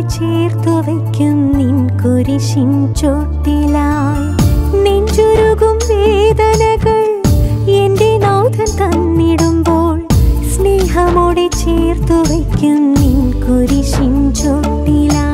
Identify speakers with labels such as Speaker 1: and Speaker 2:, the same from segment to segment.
Speaker 1: ചേർത്തു വയ്ക്കും നിൻ കുരിശിൻ ചോട്ടിലായി നെഞ്ചുരുകും വേദനകൾ എന്റെ നാഥൻ തന്നിടുമ്പോൾ സ്നേഹമോടെ ചേർത്തു വയ്ക്കും നിൻ കുരിശിൻ ചോട്ടിലായി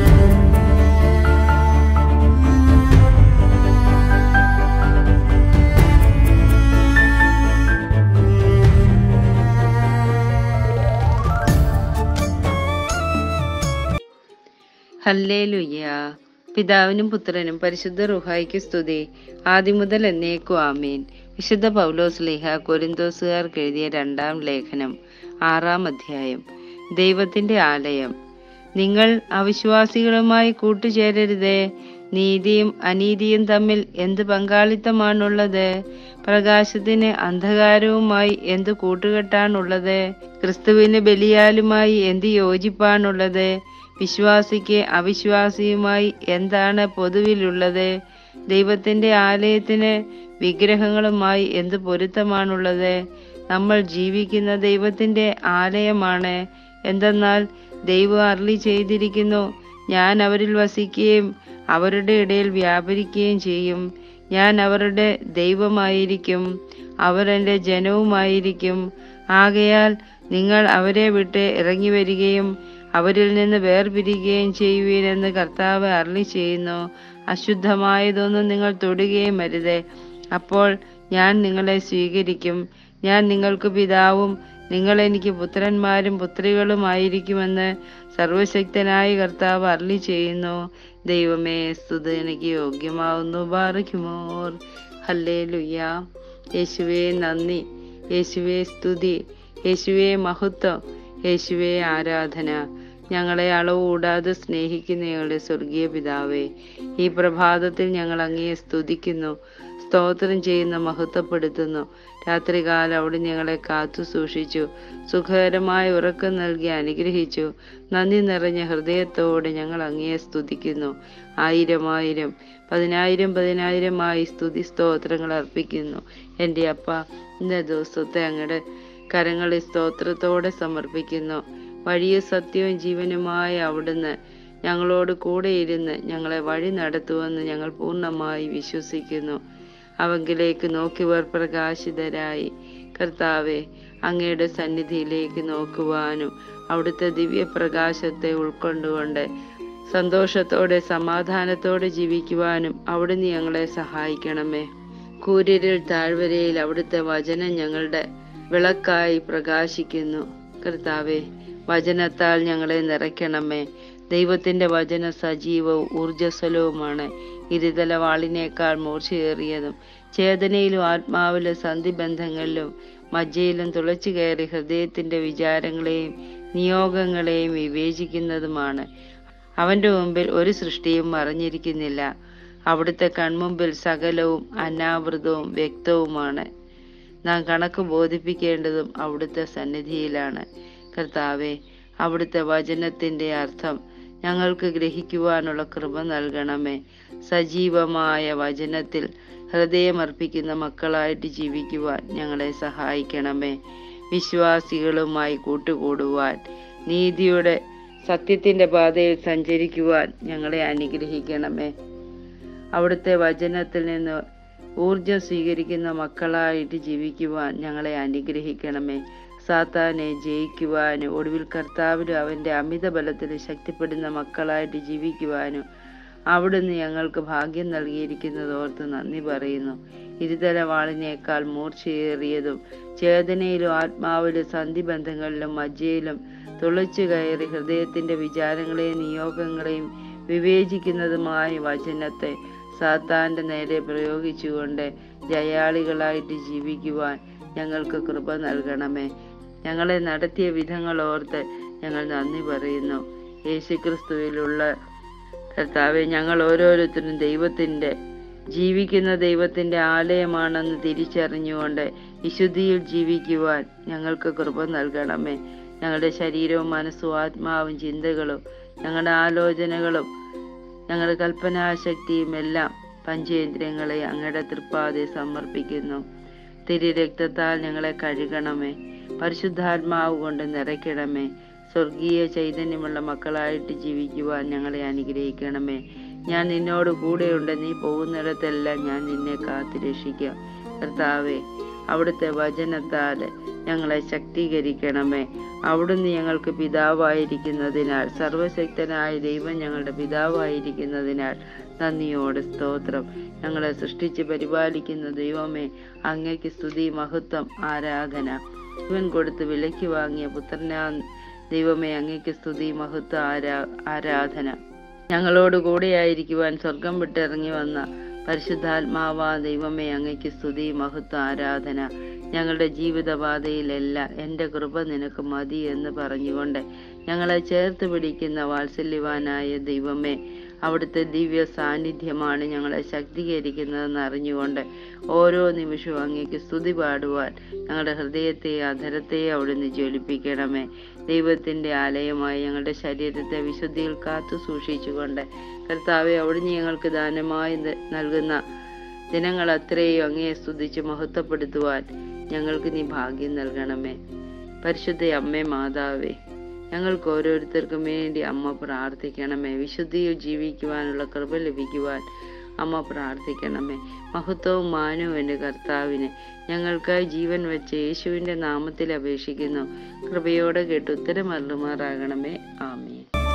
Speaker 2: ഹല്ലേലുയ്യ പിതാവിനും പുത്രനും പരിശുദ്ധ റുഹായിക്ക് സ്തുതി ആദ്യം മുതൽ എന്നേക്കും ആമീൻ വിശുദ്ധ പൗലോസ് ലേഹ കൊരിന്തോസുകാർക്ക് എഴുതിയ രണ്ടാം ലേഖനം ആറാം അധ്യായം ദൈവത്തിന്റെ ആലയം നിങ്ങൾ അവിശ്വാസികളുമായി കൂട്ടുചേരരുതേ നീതിയും അനീതിയും തമ്മിൽ എന്ത് പങ്കാളിത്തമാണുള്ളത് പ്രകാശത്തിന് അന്ധകാരവുമായി എന്ത് കൂട്ടുകെട്ടാണുള്ളത് ക്രിസ്തുവിന് ബലിയാലുമായി എന്ത് യോജിപ്പാണുള്ളത് വിശ്വാസിക്ക് അവിശ്വാസിയുമായി എന്താണ് പൊതുവിലുള്ളത് ദൈവത്തിന്റെ ആലയത്തിന് വിഗ്രഹങ്ങളുമായി എന്ത് പൊരുത്തമാണുള്ളത് നമ്മൾ ജീവിക്കുന്ന ദൈവത്തിന്റെ ആലയമാണ് എന്തെന്നാൽ ദൈവം അരളി ചെയ്തിരിക്കുന്നു ഞാൻ അവരിൽ വസിക്കുകയും അവരുടെ ഇടയിൽ വ്യാപരിക്കുകയും ചെയ്യും ഞാൻ അവരുടെ ദൈവമായിരിക്കും അവർ എൻ്റെ ജനവുമായിരിക്കും ആകയാൽ നിങ്ങൾ അവരെ വിട്ട് ഇറങ്ങി വരികയും അവരിൽ നിന്ന് വേർപിരിയുകയും ചെയ്യുവീനെന്ന് കർത്താവ് അരളി ചെയ്യുന്നു അശുദ്ധമായതൊന്നും നിങ്ങൾ തൊടുകയും അരുത് അപ്പോൾ ഞാൻ നിങ്ങളെ സ്വീകരിക്കും ഞാൻ നിങ്ങൾക്ക് പിതാവും നിങ്ങൾ എനിക്ക് പുത്രന്മാരും പുത്രികളുമായിരിക്കുമെന്ന് സർവശക്തനായ കർത്താവ് അരളി ചെയ്യുന്നു ദൈവമേ സ്തുതി എനിക്ക് യോഗ്യമാവുന്നു ബാറയ്ക്കുമോർ ഹല്ലേ ലുയ്യ യേശുവേ നന്ദി യേശുവേ സ്തുതി യേശുവേ മഹത്വം യേശുവേ ആരാധന ഞങ്ങളെ അളവ് കൂടാതെ സ്നേഹിക്കുന്ന ഞങ്ങളുടെ സ്വർഗീയ പിതാവേ ഈ പ്രഭാതത്തിൽ ഞങ്ങൾ അങ്ങയെ സ്തുതിക്കുന്നു സ്തോത്രം ചെയ്യുന്ന മഹത്വപ്പെടുത്തുന്നു രാത്രികാലം അവിടെ ഞങ്ങളെ കാത്തു സൂക്ഷിച്ചു സുഖകരമായ ഉറക്കം നൽകി അനുഗ്രഹിച്ചു നന്ദി നിറഞ്ഞ ഹൃദയത്തോടെ ഞങ്ങൾ അങ്ങയെ സ്തുതിക്കുന്നു ആയിരം ആയിരം പതിനായിരം പതിനായിരമായി സ്തുതി സ്തോത്രങ്ങൾ അർപ്പിക്കുന്നു എൻ്റെ അപ്പ ഇന്ന ദിവസത്തെ അങ്ങയുടെ കരങ്ങളിൽ സ്തോത്രത്തോടെ സമർപ്പിക്കുന്നു വഴിയും സത്യവും ജീവനുമായ അവിടുന്ന് ഞങ്ങളോട് കൂടെ ഇരുന്ന് ഞങ്ങളെ വഴി നടത്തുമെന്ന് ഞങ്ങൾ പൂർണ്ണമായി വിശ്വസിക്കുന്നു അവങ്കിലേക്ക് നോക്കിയവർ പ്രകാശിതരായി കർത്താവെ അങ്ങയുടെ സന്നിധിയിലേക്ക് നോക്കുവാനും അവിടുത്തെ ദിവ്യപ്രകാശത്തെ ഉൾക്കൊണ്ടുകൊണ്ട് സന്തോഷത്തോടെ സമാധാനത്തോടെ ജീവിക്കുവാനും അവിടുന്ന് ഞങ്ങളെ സഹായിക്കണമേ കൂരിരിൽ താഴ്വരയിൽ അവിടുത്തെ വചനം ഞങ്ങളുടെ വിളക്കായി പ്രകാശിക്കുന്നു കർത്താവെ വചനത്താൽ ഞങ്ങളെ നിറയ്ക്കണമേ ദൈവത്തിന്റെ വചനം സജീവവും ഊർജസ്വലവുമാണ് ഇരുതല വാളിനേക്കാൾ മൂർച്ചയേറിയതും ചേതനയിലും ആത്മാവിലും സന്ധിബന്ധങ്ങളിലും മജ്ജയിലും തുളച്ചു കയറി ഹൃദയത്തിന്റെ വിചാരങ്ങളെയും നിയോഗങ്ങളെയും വിവേചിക്കുന്നതുമാണ് അവന്റെ മുമ്പിൽ ഒരു സൃഷ്ടിയും മറഞ്ഞിരിക്കുന്നില്ല അവിടുത്തെ കൺമുമ്പിൽ സകലവും അനാവൃതവും വ്യക്തവുമാണ് നാം കണക്ക് ബോധിപ്പിക്കേണ്ടതും അവിടുത്തെ സന്നിധിയിലാണ് കർത്താവെ അവിടുത്തെ വചനത്തിന്റെ അർത്ഥം ഞങ്ങൾക്ക് ഗ്രഹിക്കുവാനുള്ള കൃപ നൽകണമേ സജീവമായ വചനത്തിൽ ഹൃദയമർപ്പിക്കുന്ന മക്കളായിട്ട് ജീവിക്കുവാൻ ഞങ്ങളെ സഹായിക്കണമേ വിശ്വാസികളുമായി കൂട്ടുകൂടുവാൻ നീതിയുടെ സത്യത്തിന്റെ പാതയിൽ സഞ്ചരിക്കുവാൻ ഞങ്ങളെ അനുഗ്രഹിക്കണമേ അവിടുത്തെ വചനത്തിൽ നിന്ന് ഊർജം സ്വീകരിക്കുന്ന മക്കളായിട്ട് ജീവിക്കുവാൻ ഞങ്ങളെ അനുഗ്രഹിക്കണമേ സാത്താനെ ജയിക്കുവാനും ഒടുവിൽ കർത്താവിലും അവന്റെ അമിത ബലത്തിൽ ശക്തിപ്പെടുന്ന മക്കളായിട്ട് ജീവിക്കുവാനും അവിടുന്ന് ഞങ്ങൾക്ക് ഭാഗ്യം നൽകിയിരിക്കുന്നത് ഓർത്ത് നന്ദി പറയുന്നു ഇരുതല വാളിനേക്കാൾ മൂർച്ചയേറിയതും ചേതനയിലും ആത്മാവിലും സന്ധിബന്ധങ്ങളിലും മജ്ജയിലും തുളച്ചു കയറി ഹൃദയത്തിന്റെ വിചാരങ്ങളെയും നിയോഗങ്ങളെയും വിവേചിക്കുന്നതുമായ വചനത്തെ സാത്താന്റെ നേരെ പ്രയോഗിച്ചുകൊണ്ട് ജയാളികളായിട്ട് ജീവിക്കുവാൻ ഞങ്ങൾക്ക് കൃപ നൽകണമേ ഞങ്ങളെ നടത്തിയ വിധങ്ങൾ ഓർത്ത് ഞങ്ങൾ നന്ദി പറയുന്നു യേശുക്രിസ്തുവിലുള്ള കർത്താവെ ഞങ്ങൾ ഓരോരുത്തരും ദൈവത്തിന്റെ ജീവിക്കുന്ന ദൈവത്തിന്റെ ആലയമാണെന്ന് തിരിച്ചറിഞ്ഞുകൊണ്ട് വിശുദ്ധിയിൽ ജീവിക്കുവാൻ ഞങ്ങൾക്ക് കൃപ നൽകണമേ ഞങ്ങളുടെ ശരീരവും മനസ്സും ആത്മാവും ചിന്തകളും ഞങ്ങളുടെ ആലോചനകളും ഞങ്ങളുടെ കൽപ്പനാശക്തിയും എല്ലാം പഞ്ചേന്ദ്രിയങ്ങളെ അങ്ങയുടെ തൃപ്പാതെ സമർപ്പിക്കുന്നു തിരി രക്തത്താൽ ഞങ്ങളെ കഴുകണമേ പരിശുദ്ധാത്മാവ് കൊണ്ട് നിറയ്ക്കണമേ സ്വർഗീയ ചൈതന്യമുള്ള മക്കളായിട്ട് ജീവിക്കുവാൻ ഞങ്ങളെ അനുഗ്രഹിക്കണമേ ഞാൻ നിന്നോട് കൂടെയുണ്ട് നീ പോകുന്നിടത്തെല്ലാം ഞാൻ നിന്നെ കാത്തു രക്ഷിക്കാം കർത്താവെ അവിടുത്തെ വചനത്താൽ ഞങ്ങളെ ശക്തീകരിക്കണമേ അവിടുന്ന് ഞങ്ങൾക്ക് പിതാവായിരിക്കുന്നതിനാൽ സർവശക്തനായ ദൈവം ഞങ്ങളുടെ പിതാവായിരിക്കുന്നതിനാൽ നന്ദിയോട് സ്തോത്രം ഞങ്ങളെ സൃഷ്ടിച്ച് പരിപാലിക്കുന്ന ദൈവമേ അങ്ങയ്ക്ക് സ്തുതി മഹത്വം ആരാധന ഇവൻ കൊടുത്ത് വിലയ്ക്ക് വാങ്ങിയ പുത്രനാ ദൈവമേ അങ്ങയ്ക്ക് സ്തുതി മഹത്വം ആരാ ആരാധന ഞങ്ങളോട് കൂടെയായിരിക്കുവാൻ സ്വർഗം വിട്ടിറങ്ങി വന്ന പരിശുദ്ധാത്മാവാ ദൈവമേ അങ്ങയ്ക്ക് സ്തുതി മഹത്വം ആരാധന ഞങ്ങളുടെ ജീവിതപാതയിലെല്ലാം എൻ്റെ കൃപ നിനക്ക് മതി എന്ന് പറഞ്ഞുകൊണ്ട് ഞങ്ങളെ ചേർത്ത് പിടിക്കുന്ന വാത്സല്യവാനായ ദൈവമേ അവിടുത്തെ ദിവ്യ സാന്നിധ്യമാണ് ഞങ്ങളെ ശക്തീകരിക്കുന്നതെന്ന് അറിഞ്ഞുകൊണ്ട് ഓരോ നിമിഷവും അങ്ങേക്ക് സ്തുതി പാടുവാൻ ഞങ്ങളുടെ ഹൃദയത്തെ അധരത്തെ അവിടുന്ന് ജ്വലിപ്പിക്കണമേ ദൈവത്തിൻ്റെ ആലയമായി ഞങ്ങളുടെ ശരീരത്തെ വിശുദ്ധിയിൽ കാത്തു സൂക്ഷിച്ചുകൊണ്ട് കർത്താവെ അവിടുന്ന് ഞങ്ങൾക്ക് ദാനമായി ന- നൽകുന്ന ദിനങ്ങൾ അത്രയും അങ്ങയെ സ്തുതിച്ച് മഹത്വപ്പെടുത്തുവാൻ ഞങ്ങൾക്ക് നീ ഭാഗ്യം നൽകണമേ പരിശുദ്ധ അമ്മേ മാതാവേ ഞങ്ങൾക്ക് ഓരോരുത്തർക്കും വേണ്ടി അമ്മ പ്രാർത്ഥിക്കണമേ വിശുദ്ധിയിൽ ജീവിക്കുവാനുള്ള കൃപ ലഭിക്കുവാൻ അമ്മ പ്രാർത്ഥിക്കണമേ മഹത്വവും മാനവും എൻ്റെ കർത്താവിന് ഞങ്ങൾക്കായി ജീവൻ വെച്ച് യേശുവിൻ്റെ നാമത്തിൽ അപേക്ഷിക്കുന്നു കൃപയോടെ കേട്ട് ഉത്തരം അരുളുമാറാകണമേ ആമേ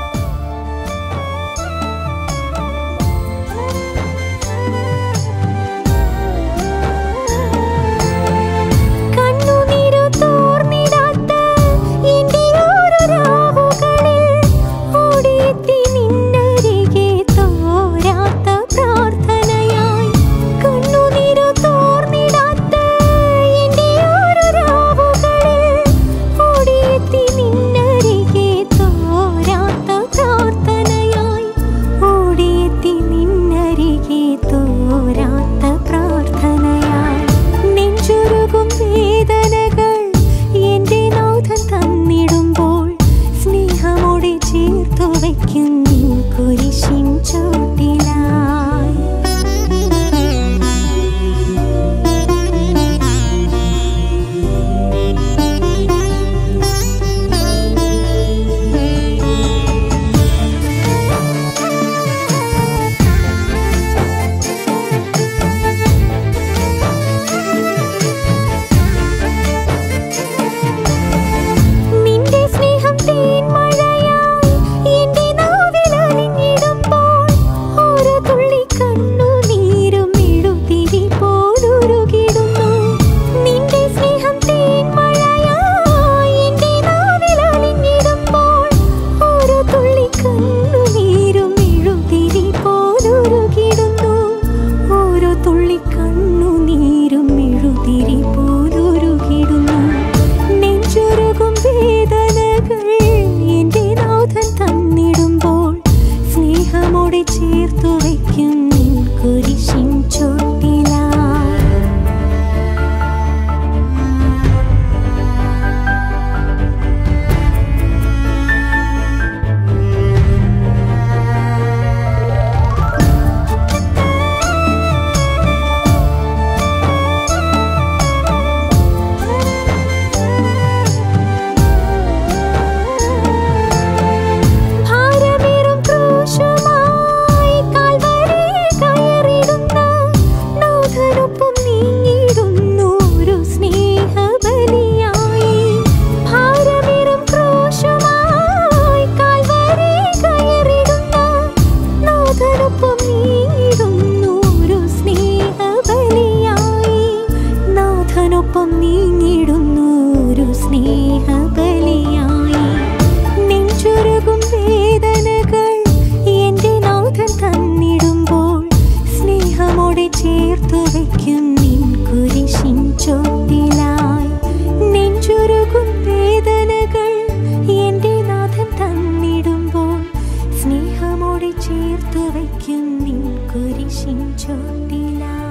Speaker 1: കണ്ണുനീരു തോർന്നിടാത്ത എൻ്റെ ഓരോ രാവുകളിൽ ഓടിയെത്തി നിന്നരികെ തോരാത്ത പ്രാർത്ഥനയായി കണ്ണുനീരു തോർന്നിടാത്ത എൻ്റെ ഓരോ രാവുകളിൽ ഓടിയെത്തി നിന്നരികെ തോരാത്ത പ്രാർത്ഥനയായി ഓടിയെത്തി നിന്നരികെ തോരാത്ത പ്രാർത്ഥനയായി നെഞ്ചുരുകും വേദനകൾ എൻ്റെ നാഥൻ തന്നിടുമ്പോൾ സ്നേഹമോടെ ചേർത്തു വയ്ക്കും നിൻ കുരിശിൻ ചോട്ടിലായി നിന്റെ സ്നേഹം തേൻമഴയായി എൻ്റെ നാവിൽ അലിഞ്ഞിടുമ്പോൾ ഓരോ തുള്ളി കണ്ണുനീരും എഴുതിരി പോലുരുകിടുന്നു നിന്റെ സ്നേഹം തേൻമഴയായി എൻ്റെ നാവിൽ അലിഞ്ഞിടുമ്പോൾ ഓരോ തുള്ളി കണ്ണുനീരും എഴുതിരി പോലുരുകിടുന്നു ഓരോ തുള്ളി കണ്ണുനീരും എഴുതിരി പോലുരുകിടുന്നു നെഞ്ചുരുകും വേദനകൾ എൻ്റെ നാഥൻ തന്നിടുമ്പോൾ സ്നേഹമോടെ ചേർത്തു വയ്ക്കും നിൻ കുരിശിൻ ചോട്ടിലായി ഭാരമേറും ക്രൂശുമായി കാൽവരിയിൽ കയറിടുന്ന നാഥനൊപ്പം നീങ്ങിടുന്നു ഒരു സ്നേഹബലിയായി. ഭാരമേറും ക്രൂശുമായി കാൽവരിയിൽ കയറിടുന്ന നാഥനൊപ്പം നീങ്ങിടുന്നു ഒരു സ്നേഹബലിയായി. നാഥനൊപ്പം നീങ്ങിടുന്നു ഒരു സ്നേഹബലിയായി നെഞ്ചുരുകും വേദനകൾ എൻ്റെ നാഥൻ തന്നിടുമ്പോൾ സ്നേഹമോടെ ചേർത്തു വയ്ക്കും നിൻ കുരിശിൻ ചോട്ടിലായി നെഞ്ചുരുകും വേദനകൾ എൻ്റെ നാഥൻ തന്നിടുമ്പോൾ സ്നേഹമോടെ ചേർത്തു വയ്ക്കും നിൻ കുരിശിൻ ചോട്ടിലായി